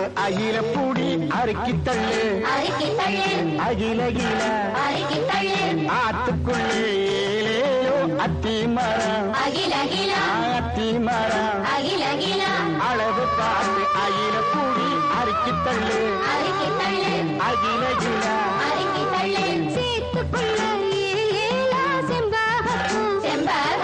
பார்த்து அகில பூடி அறுக்கி தள்ளு அறுக்கி தள்ளு அகில கில அறுக்கி தள்ளு ஆத்துக்குள்ளே ஏலேலோ அத்தி மரம் அகில அகில அத்தி மரம் அகில அகில அளவு பார்த்து அகில பூடி அறுக்கி தள்ளு அறுக்கி தள்ளு அகில கில அறுக்கி தள்ளு சேத்துக்குள்ள ஏழேலா செம்பாகப்பூ செம்பாக